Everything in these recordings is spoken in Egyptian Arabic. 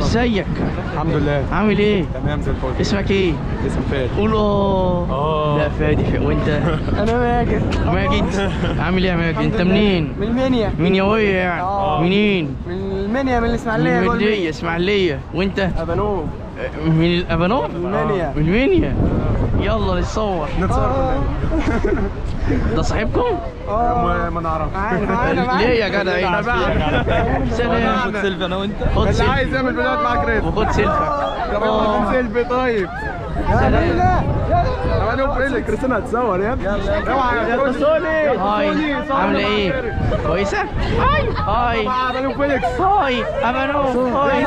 ازيك الحمد لله عامل ايه تمام زي الفل اسمك ايه اسم فادي قول اه آه. لا فادي فادي. وانت انا ماجد ماجد عامل ايه يا ماجد انت منين من المنيا من يوية يعني آه. منين من المنيا من الاسماعيليه من جوه المنية اسماعيلية وانت ابانوب من الابانوب المنيا. من المنيا يلا نتصور نتصور كلنا ده صاحبكم ما- ما نعرفش معانا معانا معانا ليه يا جدع ايه سلام خد سيلفي انا وانت خد اللي سيلفي عايز يعمل فيديوهات معاك ريت وخد سيلفي طب آه. يلا سيلفي طيب سلام طب انا اقول ايه كريستينا هتصور يا ابني اوعى يا سوني هاي عاملة ايه كويسة هاي هاي عملوا فيليكس هاي ابانوب هاي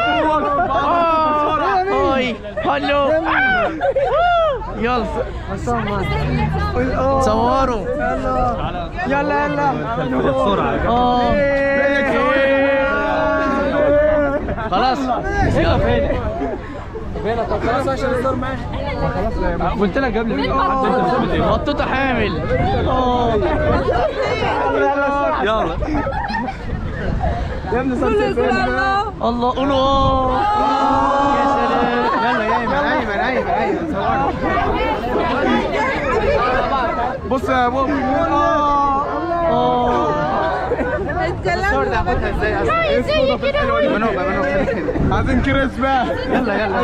آه. هاي هلو يلا صوروا يلا يلا اه خلاص يلا فين خلاص عشان الصور معاك قلت لك قبل بطوطه حامل اه يلا يا ابني صور الله قولوا اه يا سلام يلا يا ايمن ايمن ايمن ايمن بص يا بابا اه الصور ده هاخدها ازاي اصلا ابانوب ابانوب عايزين كريسماس يلا يلا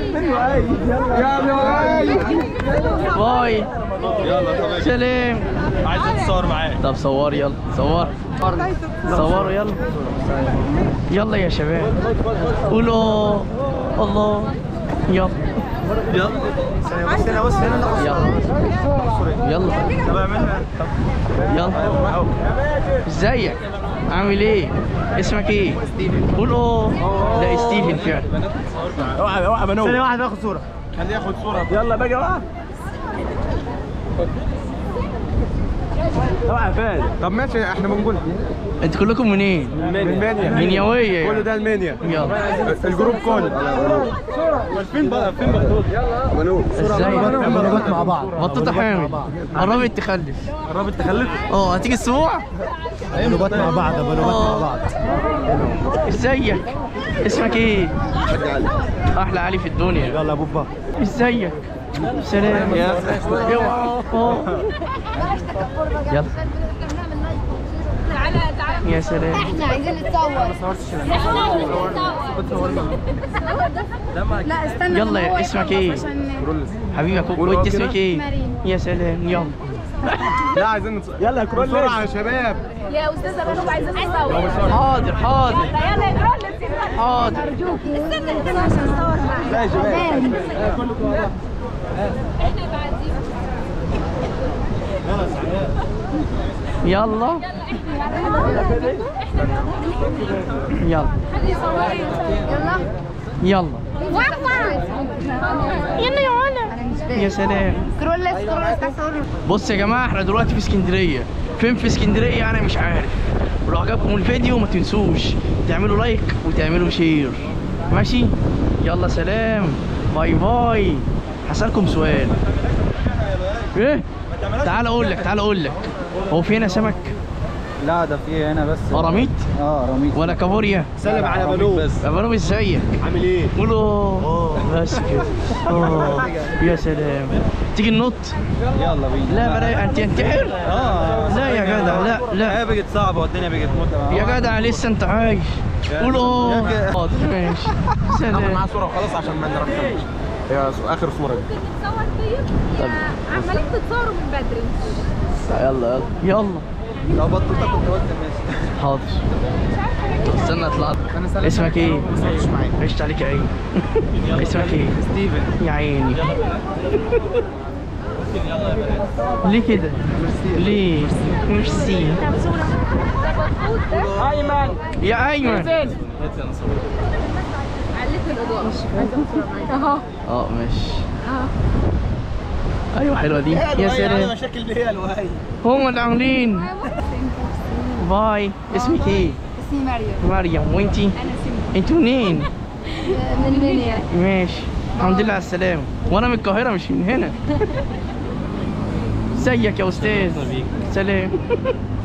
يلا باي سلام عايز تتصور معايا طب صور يلا صور صوروا يلا يلا يا شباب قولوا الله يلا يلا بص هنا بص هنا يلا يلا طب اعملها يلا ازيك عامل ايه اسمك ايه قول اه ده ستيفن فعلا اوعى اوعى بنو ثانية واحدة اخد صورة خليه ياخد صورة يلا بقى بقى اوعى فادي طب ماشي احنا بنقول انتوا كلكم منين من المانيا من يوية كل يعني. ده المانيا يلا الجروب كله فين بقى فين بطوط بنو ازيك مع بعض بطوطة حامل قربت تخلف قربت تخلف اه هتيجي الاسبوع بنوبات مع بعض بنوبات مع بعض ازيك اسمك ايه احلى علي في الدنيا يلا يا بوبا ازيك سلام يا اوعى اه. يلا تعالى تعالى يا سلام احنا عايزين نتصور احنا عايزين نتصور لا استنى يلا هو يا اسمك ايه عشان حبيبي اخوك قول وانت كده. اسمك ايه مريم. يا سلام يلا لا عايزين نتصور يلا يا كرول بسرعة يا شباب يا استاذه بنوب عايزين نتصور حاضر حاضر يلا يلا يا كرول حاضر استنى استنى عشان نصور معاك لا يا شباب احنا بعدين يلا يلا خلي صوري يلا يلا يلا يا علا يا سلام كرولس كرولس تصور بص يا جماعه احنا دلوقتي في اسكندريه فين في اسكندريه انا مش عارف ولو عجبكم الفيديو ما تنسوش تعملوا لايك وتعملوا شير ماشي يلا سلام باي باي هسألكم سؤال ايه تعال اقول لك تعال اقول لك هو في هنا سمك لا ده في هنا بس قراميط اه رميت ولا كابوريا سلم على بنو بس يا بنو ازيك عامل ايه قولوا بس كده اه يا سلام تيجي ننط يلا بينا لا بلا انت انتحر اه لا يا جدع لا لا هي بقت صعبه والدنيا بقت متعبه يا جدع لسه انت عايش قول اه يا أخي. حاضر، ماشي ناخد سلام معاه صورة وخلاص عشان ما نرميش هي اخر صورة دي تصور طيب عمالين تتصوروا من بدري يلا يلا يلا لو بطلت كنت قلت ماشي حاضر استنى اطلع اسمك ايه؟ عشت عليك يا عيني اسمك ايه؟ ستيفن يا عيني ليه كده؟ ليه؟ ميرسي ايمن يا ايمن علت الاضاءه اهو اه ماشي ايوه حلوه دي يا سلام مشاكل اللي هي الوهي هم اللي عاملين باي اسمك ايه؟ اسمي مريم مريم وانتي؟ انا سمي انتوا منين؟ من المنيا ماشي الحمد لله على السلامة وانا من القاهرة مش من هنا ازيك يا استاذ سلام